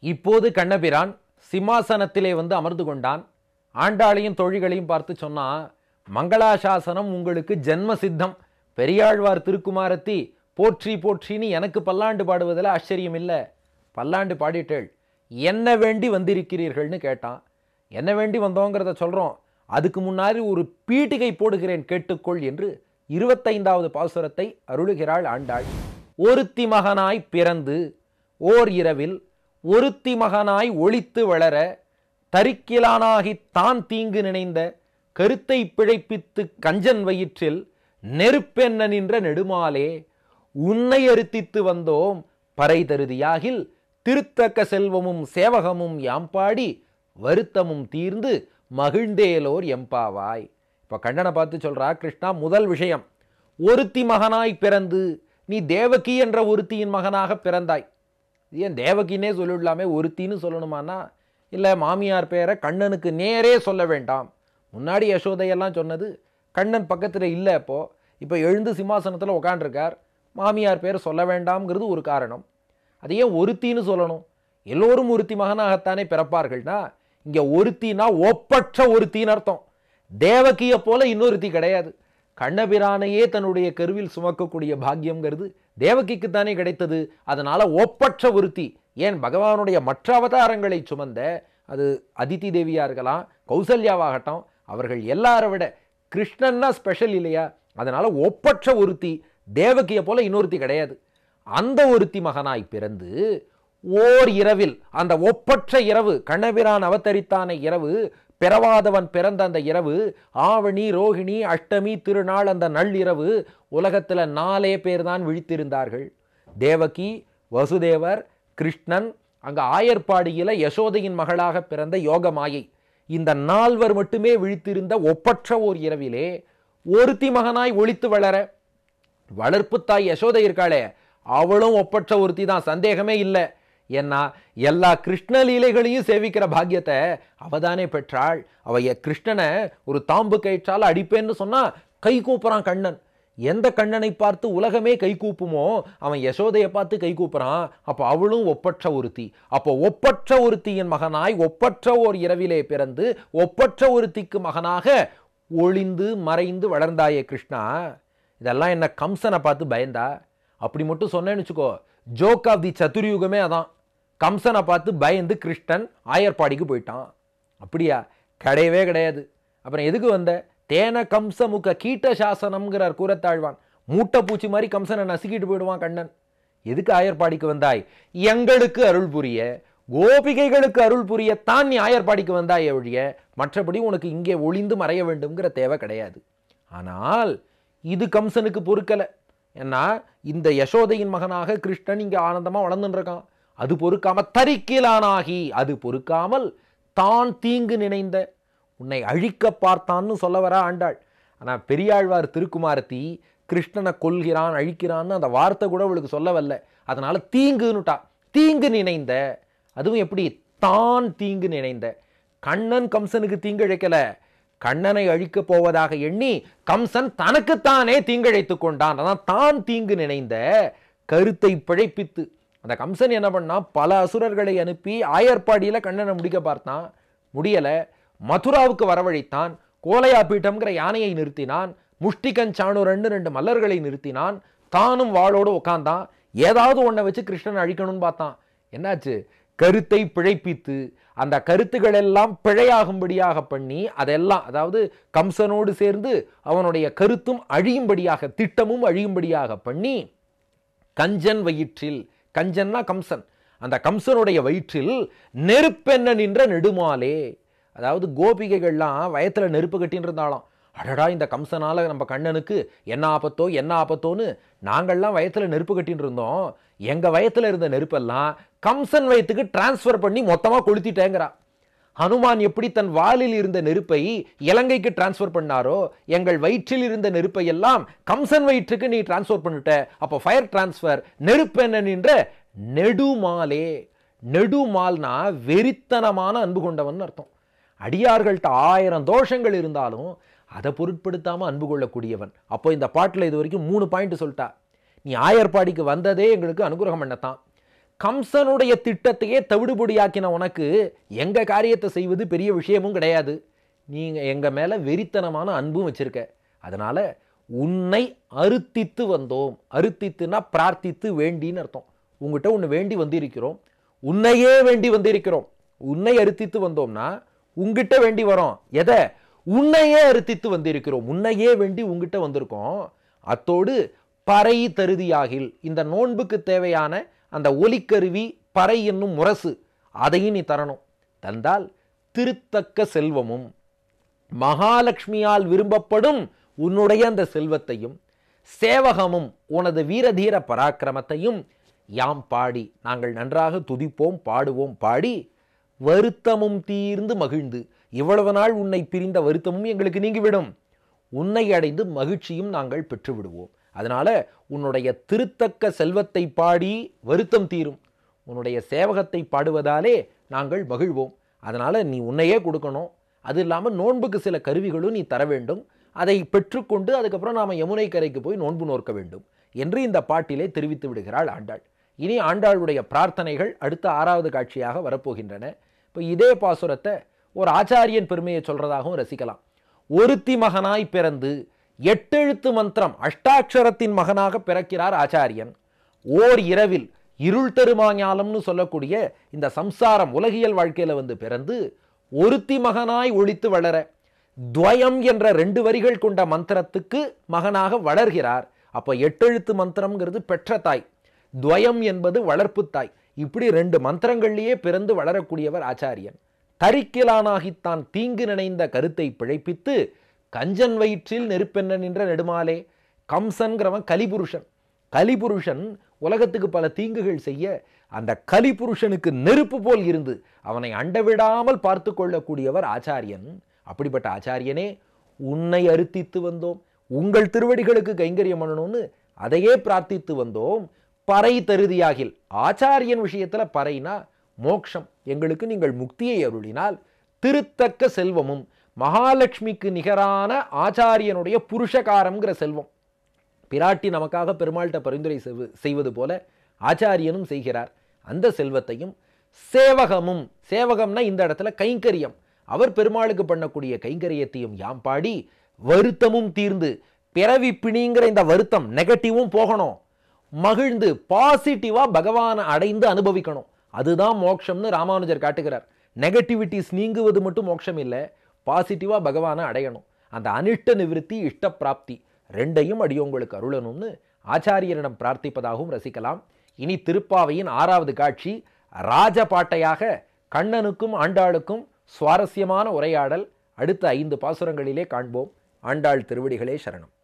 இப்போது கண்ணபிரான் சிம்மாசனத்திலே வந்து அமர்ந்து கொண்டான் ஆண்டாளையும் தோழிகளையும் பார்த்து சொன்னா மங்களாசாசனம் உங்களுக்கு ஜென்ம சித்தம் பெரியாழ்வார் திருக்குமாரத்தி போற்றி போற்றின்னு எனக்கு பல்லாண்டு பாடுவதில் ஆச்சரியம் இல்லை பல்லாண்டு பாடிட்டேள் என்ன வேண்டி வந்திருக்கிறீர்கள்னு கேட்டான் என்ன வேண்டி வந்தோங்கிறத சொல்கிறோம் அதுக்கு முன்னாடி ஒரு பீட்டிகை போடுகிறேன் கேட்டுக்கொள் என்று இருபத்தைந்தாவது பாசுரத்தை அருளுகிறாள் ஆண்டாள் ஒருத்தி மகனாய் பிறந்து ஓர் இரவில் ஒருத்தி மகனாய் ஒளித்து வளர தரிக்கிலானாகித் தான் தீங்கு நினைந்த கருத்தை பிழைப்பித்து கஞ்சன் வயிற்றில் நெருப்பென்ன நின்ற நெடுமாலே உன்னை அறுத்தித்து வந்தோம் பறை தருதியாகில் திருத்தக்க செல்வமும் சேவகமும் யாம்பாடி வருத்தமும் தீர்ந்து மகிழ்ந்தேலோர் எம்பாவாய் இப்போ கண்ணனை பார்த்து சொல்றா கிருஷ்ணா முதல் விஷயம் ஒருத்தி மகனாய் பிறந்து நீ தேவகி என்ற ஒருத்தியின் மகனாக பிறந்தாய் இது ஏன் தேவகின்னே சொல்லிடலாமே ஒருத்தின்னு சொல்லணுமானா இல்லை மாமியார் பேரை கண்ணனுக்கு நேரே சொல்ல வேண்டாம் முன்னாடி யசோதையெல்லாம் சொன்னது கண்ணன் பக்கத்தில் இல்லை இப்போ இப்போ எழுந்து சிம்மாசனத்தில் உட்காண்டிருக்கார் மாமியார் பேரை சொல்ல வேண்டாம்ங்கிறது ஒரு காரணம் அது ஏன் ஒருத்தின்னு சொல்லணும் எல்லோரும் ஒருத்தி மகனாகத்தானே பிறப்பார்கள்னா இங்கே ஒருத்தினா ஒப்பற்ற ஒருத்தின்னு அர்த்தம் தேவகியை போல இன்னொருத்தி கிடையாது கண்ணபிரானையே தன்னுடைய கருவில் சுமக்கக்கூடிய பாக்கியம்ங்கிறது தேவகிக்கு தானே கிடைத்தது அதனால ஒப்பற்ற ஒருத்தி ஏன் பகவானுடைய மற்ற அவதாரங்களை சுமந்த அது அதித்தி தேவியா இருக்கலாம் கௌசல்யாவாகட்டும் அவர்கள் எல்லாரை விட கிருஷ்ணன்னா ஸ்பெஷல் இல்லையா அதனால ஒப்பற்ற ஒருத்தி தேவகியை போல இன்னொருத்தி கிடையாது அந்த ஒருத்தி மகனாய் பிறந்து ஓர் இரவில் அந்த ஒப்பற்ற இரவு கண்ணபிரான் அவதரித்தான இரவு பிறவாதவன் பிறந்த அந்த இரவு ஆவணி ரோகிணி அஷ்டமி திருநாள் அந்த நள்ளிரவு உலகத்தில் நாலே பேர் தான் விழித்திருந்தார்கள் தேவகி வசுதேவர் கிருஷ்ணன் அங்க ஆயர்பாடியில யசோதையின் மகளாக பிறந்த யோகமாயை இந்த நால்வர் மட்டுமே விழித்திருந்த ஒப்பற்ற ஓர் இரவிலே ஒருத்தி மகனாய் ஒளித்து வளர வளர்ப்பு தாய் யசோதை இருக்காளே அவளும் ஒப்பற்ற ஒருத்தி தான் சந்தேகமே இல்லை ஏன்னா எல்லா கிருஷ்ண லீலைகளையும் சேவிக்கிற பாக்கியத்தை அவதானே பெற்றாள் அவ எ- கிருஷ்ணனை ஒரு தாம்பு கயிற்றால் அடிப்பேன்னு சொன்னா கை கூப்புறான் கண்ணன் எந்த கண்ணனை பார்த்து உலகமே கை கூப்புமோ அவன் யசோதையை பார்த்து கை கூப்புறான் அப்போ அவளும் ஒப்பற்ற ஒருத்தி அப்போ ஒப்பற்ற ஒருத்தியின் மகனாய் ஒப்பற்ற ஓர் இரவிலே பிறந்து ஒப்பற்ற ஒருத்திக்கு மகனாக ஒளிந்து மறைந்து வளர்ந்தாயே கிருஷ்ணா இதெல்லாம் என்ன கம்சனை பார்த்து பயந்தா அப்படி மட்டும் சொன்னேன்னு வச்சுக்கோ ஜோக் ஆஃப் தி சதுர்யுகமே அதான் கம்சனை பார்த்து பயந்து கிருஷ்ணன் ஆயர்பாடிக்கு போயிட்டான் அப்படியா கிடையவே கிடையாது அப்புறம் எதுக்கு வந்த தேன கம்ச முக கீட்ட சாசனம்ங்கிறார் கூறத்தாழ்வான் மூட்டை பூச்சி மாதிரி கம்சனை நசுக்கிட்டு போயிடுவான் கண்ணன் எதுக்கு ஆயர்பாடிக்கு வந்தாய் எங்களுக்கு அருள் புரிய கோபிகைகளுக்கு அருள் புரியத்தான் நீ ஆயர்பாடிக்கு வந்தாய் ஒழிய மற்றபடி உனக்கு இங்கே ஒளிந்து மறைய வேண்டும்ங்கிற தேவை கிடையாது ஆனால் இது கம்சனுக்கு பொறுக்கலை ஏன்னா இந்த யசோதையின் மகனாக கிருஷ்ணன் இங்கே ஆனந்தமாக வளர்ந்துட்டு இருக்கான் அது பொறுக்காம தரிக்கிலானாகி அது பொறுக்காமல் தான் தீங்கு நினைந்த உன்னை அழிக்க பார்த்தான்னு சொல்ல வர ஆண்டாள் ஆனால் பெரியாழ்வார் திருக்குமாரத்தி கிருஷ்ணனை கொல்கிறான் அழிக்கிறான்னு அந்த வார்த்தை கூட அவளுக்கு சொல்ல வரல அதனால தீங்குன்னுட்டா தீங்கு நினைந்த அதுவும் எப்படி தான் தீங்கு நினைந்த கண்ணன் கம்சனுக்கு தீங்கு இழைக்கல கண்ணனை அழிக்கப் போவதாக எண்ணி கம்சன் தனக்குத்தானே தீங்கிழைத்துக் கொண்டான் அதான் தான் தீங்கு நினைந்த கருத்தை பிழைப்பித்து அந்த கம்சன் என்ன பண்ணான் பல அசுரர்களை அனுப்பி ஆயர்பாடியில கண்ணனை முடிக்க பார்த்தான் முடியல மதுராவுக்கு வரவழைத்தான் கோலையா பீட்டம்ங்கிற யானையை நிறுத்தினான் முஷ்டிகன் சாணுரன்னு ரெண்டு மல்லர்களை நிறுத்தினான் தானும் வாளோடு உட்கார்ந்தான் ஏதாவது ஒன்றை வச்சு கிருஷ்ணன் அழிக்கணும்னு பார்த்தான் என்னாச்சு கருத்தை பிழைப்பித்து அந்த கருத்துக்கள் எல்லாம் பிழையாகும்படியாக பண்ணி அதெல்லாம் அதாவது கம்சனோடு சேர்ந்து அவனுடைய கருத்தும் அழியும்படியாக திட்டமும் அழியும்படியாக பண்ணி கஞ்சன் வயிற்றில் கஞ்சன்னா கம்சன் அந்த கம்சனுடைய வயிற்றில் நெருப்பென்ன நின்ற நெடுமாலே அதாவது கோபிகைகள்லாம் வயத்துல நெருப்பு கட்டின்னு இருந்தாலாம் அடடா இந்த கம்சனால நம்ம கண்ணனுக்கு என்ன ஆபத்தோ என்ன ஆபத்தோன்னு நாங்கள்லாம் வயத்துல நெருப்பு கட்டின்னு இருந்தோம் எங்க வயத்துல இருந்த நெருப்பெல்லாம் கம்சன் வயத்துக்கு டிரான்ஸ்ஃபர் பண்ணி மொத்தமா கொளுத்திட்டேங்கிறா ஹனுமான் எப்படி தன் வாலில் இருந்த நெருப்பை இலங்கைக்கு டிரான்ஸ்ஃபர் பண்ணாரோ எங்கள் வயிற்றில் இருந்த நெருப்பை எல்லாம் கம்சன் வயிற்றுக்கு நீ டிரான்ஸ்ஃபர் பண்ணிட்ட அப்போ ஃபயர் டிரான்ஸ்ஃபர் நெருப்பு என்ன நின்ற நெடுமாலே நெடுமால்னா வெறித்தனமான அன்பு கொண்டவன் அர்த்தம் அடியார்கள்ட்ட ஆயிரம் தோஷங்கள் இருந்தாலும் அதை பொருட்படுத்தாம அன்பு கொள்ளக்கூடியவன் அப்போ இந்த பாட்டில் இது வரைக்கும் மூணு பாயிண்ட் சொல்லிட்டா நீ ஆயர்பாடிக்கு வந்ததே எங்களுக்கு அனுகிரகம் பண்ணத்தான் கம்சனுடைய திட்டத்தையே தவிடுபொடியாக்கின உனக்கு எங்க காரியத்தை செய்வது பெரிய விஷயமும் கிடையாது நீங்க எங்க மேல வெறித்தனமான அன்பும் வச்சிருக்க அதனால உன்னை அறுத்தித்து வந்தோம் அறுத்தித்துனா பிரார்த்தித்து வேண்டின்னு அர்த்தம் உங்ககிட்ட ஒன்று வேண்டி வந்திருக்கிறோம் உன்னையே வேண்டி வந்திருக்கிறோம் உன்னை அறுத்தித்து வந்தோம்னா உங்ககிட்ட வேண்டி வரோம் எதை உன்னையே அறுத்தித்து வந்திருக்கிறோம் உன்னையே வேண்டி உங்ககிட்ட வந்திருக்கோம் அத்தோடு பறை தருதியாகில் இந்த நோன்புக்கு தேவையான அந்த ஒலிக்கருவி பறை என்னும் முரசு அதையும் நீ தரணும் தந்தால் திருத்தக்க செல்வமும் மகாலட்சுமியால் விரும்பப்படும் உன்னுடைய அந்த செல்வத்தையும் சேவகமும் உனது வீரதீர பராக்கிரமத்தையும் யாம் பாடி நாங்கள் நன்றாக துதிப்போம் பாடுவோம் பாடி வருத்தமும் தீர்ந்து மகிழ்ந்து இவ்வளவு நாள் உன்னை பிரிந்த வருத்தமும் எங்களுக்கு நீங்கிவிடும் உன்னை அடைந்து மகிழ்ச்சியும் நாங்கள் பெற்று விடுவோம் அதனால உன்னுடைய திருத்தக்க செல்வத்தை பாடி வருத்தம் தீரும் உன்னுடைய சேவகத்தை பாடுவதாலே நாங்கள் மகிழ்வோம் அதனால நீ உன்னையே கொடுக்கணும் அது இல்லாமல் நோன்புக்கு சில கருவிகளும் நீ தர வேண்டும் அதை பெற்றுக்கொண்டு அதுக்கப்புறம் நாம் யமுனை கரைக்கு போய் நோன்பு நோக்க வேண்டும் என்று இந்த பாட்டிலே தெரிவித்து விடுகிறாள் ஆண்டாள் இனி ஆண்டாளுடைய பிரார்த்தனைகள் அடுத்த ஆறாவது காட்சியாக வரப்போகின்றன இப்போ இதே பாசுரத்தை ஒரு ஆச்சாரியன் பெருமையை சொல்றதாகவும் ரசிக்கலாம் ஒருத்தி மகனாய் பிறந்து எட்டெழுத்து மந்திரம் அஷ்டாட்சரத்தின் மகனாக பிறக்கிறார் ஆச்சாரியன் ஓர் இரவில் இருள் தருமாஞாலம்னு சொல்லக்கூடிய இந்த சம்சாரம் உலகியல் வாழ்க்கையில வந்து பிறந்து ஒருத்தி மகனாய் ஒழித்து வளர துவயம் என்ற ரெண்டு வரிகள் கொண்ட மந்திரத்துக்கு மகனாக வளர்கிறார் அப்ப எட்டெழுத்து மந்திரம்ங்கிறது பெற்ற தாய் துவயம் என்பது வளர்ப்பு தாய் இப்படி ரெண்டு மந்திரங்கள்லேயே பிறந்து வளரக்கூடியவர் ஆச்சாரியன் தரிக்கிலானாகித்தான் தீங்கு நினைந்த கருத்தை பிழைப்பித்து கஞ்சன் வயிற்றில் நெருப்பென்ன நின்ற நெடுமாலே கம்சன்கிறவன் கலிபுருஷன் கலிபுருஷன் உலகத்துக்கு பல தீங்குகள் செய்ய அந்த கலிபுருஷனுக்கு நெருப்பு போல் இருந்து அவனை அண்டவிடாமல் பார்த்து கொள்ளக்கூடியவர் ஆச்சாரியன் அப்படிப்பட்ட ஆச்சாரியனே உன்னை அறுத்தித்து வந்தோம் உங்கள் திருவடிகளுக்கு கைங்கரியம் பண்ணணும்னு அதையே பிரார்த்தித்து வந்தோம் பறை தருதியாகில் ஆச்சாரியன் விஷயத்துல பறைனா மோக்ஷம் எங்களுக்கு நீங்கள் முக்தியை அருளினால் திருத்தக்க செல்வமும் மகாலட்சுமிக்கு நிகரான ஆச்சாரியனுடைய புருஷகாரம்ங்கிற செல்வம் பிராட்டி நமக்காக பெருமாள்கிட்ட பரிந்துரை செய்வு- செய்வது போல ஆச்சாரியனும் செய்கிறார் அந்த செல்வத்தையும் சேவகமும் சேவகம்னா இந்த இடத்துல கைங்கரியம் அவர் பெருமாளுக்கு பண்ணக்கூடிய கைங்கரியத்தையும் யாம் பாடி வருத்தமும் தீர்ந்து பிறவி பிணிங்கிற இந்த வருத்தம் நெகட்டிவும் போகணும் மகிழ்ந்து பாசிட்டிவா பகவானை அடைந்து அனுபவிக்கணும் அதுதான் மோட்சம்னு ராமானுஜர் காட்டுகிறார் நெகட்டிவிட்டிஸ் நீங்குவது மட்டும் மோட்சம் இல்லை பாசிட்டிவா பகவானை அடையணும் அந்த அனிஷ்ட நிவிருத்தி இஷ்ட பிராப்தி ரெண்டையும் அடியோங்களுக்கு அருளணும்னு ஆச்சாரியரிடம் பிரார்த்திப்பதாகவும் ரசிக்கலாம் இனி திருப்பாவையின் ஆறாவது காட்சி ராஜபாட்டையாக கண்ணனுக்கும் ஆண்டாளுக்கும் சுவாரஸ்யமான உரையாடல் அடுத்த ஐந்து பாசுரங்களிலே காண்போம் ஆண்டாள் திருவடிகளே சரணம்